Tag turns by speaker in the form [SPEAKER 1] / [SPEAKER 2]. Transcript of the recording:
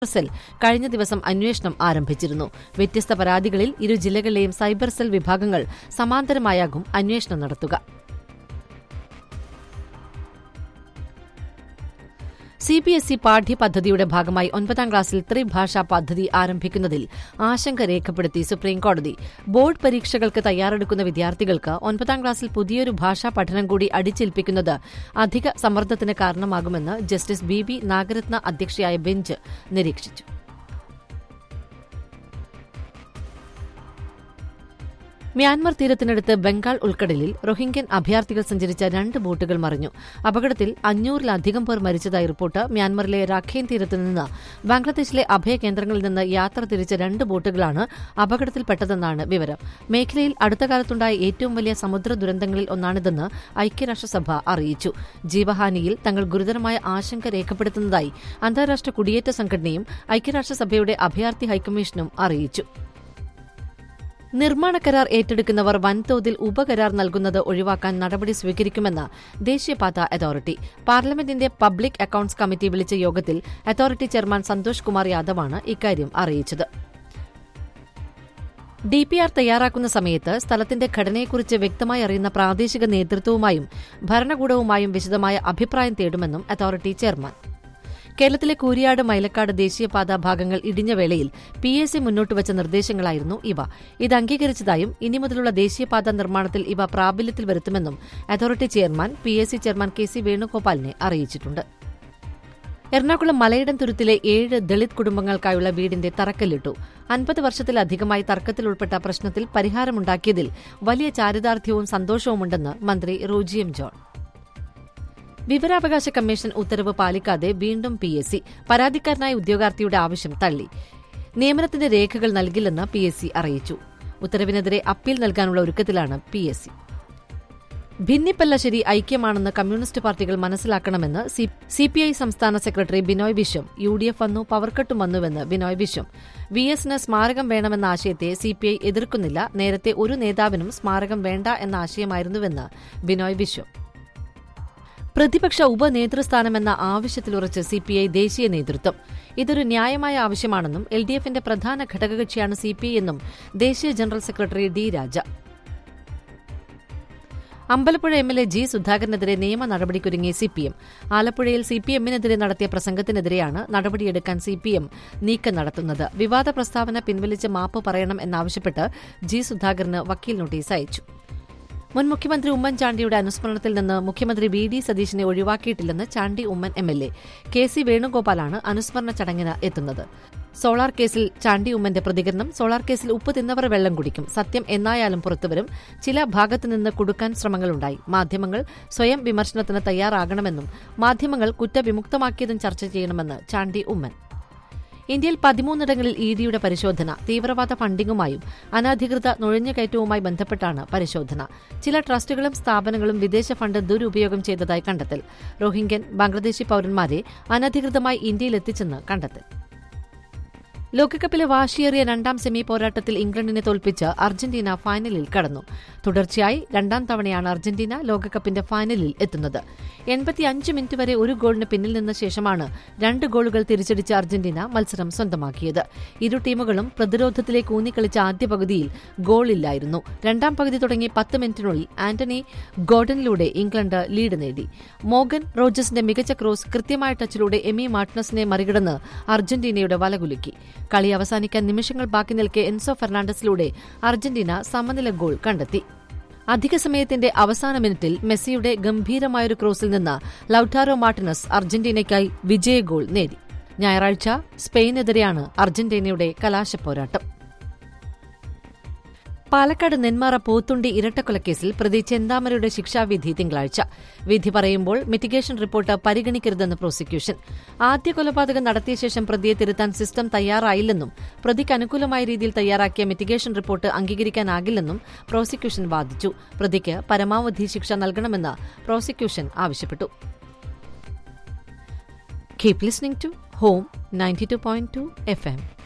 [SPEAKER 1] cell കഴിഞ്ഞ ദിവസം അന്വേഷണം ആരംഭിച്ചിരുന്നു വ്യത്യസ്ത പരാതികളിൽ ഇരു ജില്ലകളിലെയും സൈബർ സെൽ വിഭാഗങ്ങൾ സമാന്തരമായാകും അന്വേഷണം നടത്തുക സി ബി എസ് ഇ പാഠ്യപദ്ധതിയുടെ ഭാഗമായി ഒൻപതാം ക്ലാസ്സിൽ ത്രിഭാഷാ പദ്ധതി ആരംഭിക്കുന്നതിൽ ആശങ്ക രേഖപ്പെടുത്തി സുപ്രീംകോടതി ബോർഡ് പരീക്ഷകൾക്ക് തയ്യാറെടുക്കുന്ന വിദ്യാർത്ഥികൾക്ക് ഒൻപതാം ക്ലാസ്സിൽ പുതിയൊരു ഭാഷാ പഠനം കൂടി അടിച്ചേൽപ്പിക്കുന്നത് അധിക സമ്മർദ്ദത്തിന് കാരണമാകുമെന്ന് ജസ്റ്റിസ് ബി ബി നാഗരത്ന അധ്യക്ഷയായ ബെഞ്ച് നിരീക്ഷിച്ചു മ്യാൻമർ തീരത്തിനടുത്ത് ബംഗാൾ ഉൾക്കടലിൽ റോഹിംഗ്യൻ അഭയാർത്ഥികൾ സഞ്ചരിച്ച രണ്ട് ബോട്ടുകൾ മറിഞ്ഞു അപകടത്തിൽ അഞ്ഞൂറിലധികം പേർ മരിച്ചതായി റിപ്പോർട്ട് മ്യാൻമറിലെ രാഖേൻ തീരത്ത് നിന്ന് ബംഗ്ലാദേശിലെ അഭയകേന്ദ്രങ്ങളിൽ നിന്ന് യാത്ര തിരിച്ച രണ്ട് ബോട്ടുകളാണ് അപകടത്തിൽപ്പെട്ടതെന്നാണ് വിവരം മേഖലയിൽ അടുത്ത കാലത്തുണ്ടായ ഏറ്റവും വലിയ സമുദ്ര ദുരന്തങ്ങളിൽ ഒന്നാണിതെന്ന് ഐക്യരാഷ്ട്രസഭ അറിയിച്ചു ജീവഹാനിയിൽ തങ്ങൾ ഗുരുതരമായ ആശങ്ക രേഖപ്പെടുത്തുന്നതായി അന്താരാഷ്ട്ര കുടിയേറ്റ സംഘടനയും ഐക്യരാഷ്ട്രസഭയുടെ അഭയാർത്ഥി ഹൈക്കമ്മീഷനും അറിയിച്ചു നിർമ്മാണ കരാർ ഏറ്റെടുക്കുന്നവർ വൻതോതിൽ ഉപകരാർ നൽകുന്നത് ഒഴിവാക്കാൻ നടപടി സ്വീകരിക്കുമെന്ന് ദേശീയപാത അതോറിറ്റി പാർലമെന്റിന്റെ പബ്ലിക് അക്കൌണ്ട്സ് കമ്മിറ്റി വിളിച്ച യോഗത്തിൽ അതോറിറ്റി ചെയർമാൻ സന്തോഷ് കുമാർ യാദവാണ് ഇക്കാര്യം അറിയിച്ചത് ഡിപിആർ തയ്യാറാക്കുന്ന സമയത്ത് സ്ഥലത്തിന്റെ ഘടനയെക്കുറിച്ച് വ്യക്തമായി അറിയുന്ന പ്രാദേശിക നേതൃത്വവുമായും ഭരണകൂടവുമായും വിശദമായ അഭിപ്രായം തേടുമെന്നും അതോറിറ്റി ചെയർമാൻ കേരളത്തിലെ കൂരിയാട് മൈലക്കാട് ദേശീയപാത ഭാഗങ്ങൾ ഇടിഞ്ഞ വേളയിൽ പി എസ് സി മുന്നോട്ട് വച്ച നിർദ്ദേശങ്ങളായിരുന്നു ഇവ ഇത് അംഗീകരിച്ചതായും ഇനി മുതലുള്ള ദേശീയപാത നിർമ്മാണത്തിൽ ഇവ പ്രാബല്യത്തിൽ വരുത്തുമെന്നും authority chairman P S C chairman K C വേണുഗോപാലിനെ അറിയിച്ചിട്ടുണ്ട് എറണാകുളം മലയിടം തുരുത്തിലെ ഏഴ് ദളിത് കുടുംബങ്ങൾക്കായുള്ള വീടിന്റെ തറക്കല്ലിട്ടു അൻപത് വർഷത്തിലധികമായി തർക്കത്തിൽ ഉൾപ്പെട്ട പ്രശ്നത്തിൽ പരിഹാരമുണ്ടാക്കിയതിൽ വലിയ ചാരിതാർത്ഥ്യവും സന്തോഷവുമുണ്ടെന്ന് മന്ത്രി റോജി എം ജോൺ വിവരാവകാശ കമ്മീഷൻ ഉത്തരവ് പാലിക്കാതെ വീണ്ടും പി എസ് സി പരാതിക്കാരനായ ഉദ്യോഗാർത്ഥിയുടെ ആവശ്യം തള്ളി നിയമനത്തിന്റെ രേഖകൾ നൽകില്ലെന്ന് പി എസ് സി അറിയിച്ചു ഉത്തരവിനെതിരെ അപ്പീൽ നൽകാനുള്ള ഒരുക്കത്തിലാണ് പി എസ് സി ഭിന്നിപ്പല്ലശ്ശേരി ഐക്യമാണെന്ന് കമ്മ്യൂണിസ്റ്റ് പാർട്ടികൾ മനസ്സിലാക്കണമെന്ന് സിപിഐ സംസ്ഥാന secretary Binoy Viswam U D F വന്നു പവർക്കട്ടും വന്നുവെന്ന് ബിനോയ് വിശ്വം വി എസിന് സ്മാരകം വേണമെന്ന ആശയത്തെ സിപിഐ എതിർക്കുന്നില്ല നേരത്തെ ഒരു നേതാവിനും സ്മാരകം വേണ്ട എന്ന ആശയമായിരുന്നുവെന്ന് ബിനോയ് വിശ്വം പ്രതിപക്ഷ ഉപനേതൃസ്ഥാനമെന്ന ആവശ്യത്തിലുറച്ച് സിപിഐ ദേശീയ നേതൃത്വം ഇതൊരു ന്യായമായ ആവശ്യമാണെന്നും എൽ ഡി എഫിന്റെ പ്രധാന ഘടകകക്ഷിയാണ് സിപിഐ എന്നും ദേശീയ general secretary D Raja Ambalappuzha M L A G സുധാകരനെതിരെ നിയമ നടപടിക്കൊരുങ്ങി സിപിഎം ആലപ്പുഴയിൽ സിപിഎമ്മിനെതിരെ നടത്തിയ പ്രസംഗത്തിനെതിരെയാണ് നടപടിയെടുക്കാൻ സിപിഎം നീക്കം നടത്തുന്നത് വിവാദ പ്രസ്താവന പിൻവലിച്ച് മാപ്പ് പറയണം എന്നാവശ്യപ്പെട്ട് ജി സുധാകരന് വക്കീൽ നോട്ടീസ് അയച്ചു മുൻ മുഖ്യമന്ത്രി ഉമ്മൻചാണ്ടിയുടെ അനുസ്മരണത്തിൽ നിന്ന് മുഖ്യമന്ത്രി വി ഡി സതീശിനെ ഒഴിവാക്കിയിട്ടില്ലെന്ന് Chandy Oommen M L A K C വേണുഗോപാലാണ് അനുസ്മരണ ചടങ്ങിന് എത്തുന്നത് സോളാർ കേസിൽ ചാണ്ടി ഉമ്മന്റെ പ്രതികരണം സോളാർ കേസിൽ ഉപ്പ് തിന്നവർ വെള്ളം കുടിക്കും സത്യം എന്നായാലും പുറത്തുവരും ചില ഭാഗത്തുനിന്ന് കുടുക്കാൻ ശ്രമങ്ങളുണ്ടായി മാധ്യമങ്ങൾ സ്വയം വിമർശനത്തിന് തയ്യാറാകണമെന്നും മാധ്യമങ്ങൾ കുറ്റവിമുക്തമാക്കിയതും ചർച്ച ചെയ്യണമെന്ന് ചാണ്ടി ഉമ്മൻ ഇന്ത്യയിൽ പതിമൂന്നിടങ്ങളിൽ ഇ ഡിയുടെ പരിശോധന തീവ്രവാദ ഫണ്ടിങ്ങുമായും അനധികൃത നുഴഞ്ഞുകയറ്റവുമായി ബന്ധപ്പെട്ടാണ് പരിശോധന ചില ട്രസ്റ്റുകളും സ്ഥാപനങ്ങളും വിദേശ ഫണ്ട് ദുരുപയോഗം ചെയ്തതായി കണ്ടെത്തൽ റോഹിംഗ്യൻ ബംഗ്ലാദേശി പൌരന്മാരെ അനധികൃതമായി ഇന്ത്യയിലെത്തിച്ചെന്ന് കണ്ടെത്തൽ ലോകകപ്പിലെ വാശിയേറിയ രണ്ടാം സെമി പോരാട്ടത്തിൽ ഇംഗ്ലണ്ടിനെ തോൽപ്പിച്ച് അർജന്റീന ഫൈനലിൽ കടന്നു തുടർച്ചയായി രണ്ടാം തവണയാണ് അർജന്റീന ലോകകപ്പിന്റെ ഫൈനലിൽ എത്തുന്നത് എൺപത്തിയഞ്ച് മിനിറ്റ് വരെ ഒരു ഗോളിന് പിന്നിൽ നിന്ന ശേഷമാണ് രണ്ട് ഗോളുകൾ തിരിച്ചടിച്ച അർജന്റീന മത്സരം സ്വന്തമാക്കിയത് ഇരു ടീമുകളും പ്രതിരോധത്തിലേക്ക് ഊന്നിക്കളിച്ച ആദ്യ പകുതിയിൽ ഗോളില്ലായിരുന്നു രണ്ടാം പകുതി തുടങ്ങി പത്ത് മിനിറ്റിനുള്ളിൽ ആന്റണി ഗോർഡനിലൂടെ ഇംഗ്ലണ്ട് ലീഡ് നേടി മോഗൻ റോജസിന്റെ മികച്ച ക്രോസ് കൃത്യമായ ടച്ചിലൂടെ എമി മാർട്ടിനസിനെ മറികടന്ന് അർജന്റീനയുടെ വലകുലുക്കി കളി അവസാനിക്കാൻ നിമിഷങ്ങൾ ബാക്കി നിൽക്കെ എൻസോ ഫെർണാണ്ടസിലൂടെ അർജന്റീന സമനില ഗോൾ കണ്ടെത്തി അധിക സമയത്തിന്റെ അവസാന മിനിറ്റിൽ മെസ്സിയുടെ ഗംഭീരമായൊരു ക്രോസിൽ നിന്ന് ലൌട്ടാരോ മാർട്ടിനസ് അർജന്റീനയ്ക്കായി വിജയ ഗോൾ നേടി ഞായറാഴ്ച സ്പെയിനെതിരെയാണ് അർജന്റീനയുടെ കലാശപ്പോരാട്ടം പാലക്കാട് നെന്മാറ പോത്തുണ്ടി ഇരട്ടക്കൊലക്കേസിൽ പ്രതി ചെന്താമരയുടെ ശിക്ഷാവിധി തിങ്കളാഴ്ച വിധി പറയുമ്പോൾ മിറ്റിഗേഷൻ റിപ്പോർട്ട് പരിഗണിക്കരുതെന്ന് പ്രോസിക്യൂഷൻ ആദ്യ കൊലപാതകം നടത്തിയ ശേഷം പ്രതിയെ തിരുത്താൻ സിസ്റ്റം തയ്യാറായില്ലെന്നും പ്രതിക്ക് അനുകൂലമായ രീതിയിൽ തയ്യാറാക്കിയ മിറ്റിഗേഷൻ റിപ്പോർട്ട് അംഗീകരിക്കാനാകില്ലെന്നും പ്രോസിക്യൂഷൻ വാദിച്ചു പ്രതിക്ക് പരമാവധി ശിക്ഷ നൽകണമെന്ന് പ്രോസിക്യൂഷൻ ആവശ്യപ്പെട്ടു keep listening to home ninety two point two F M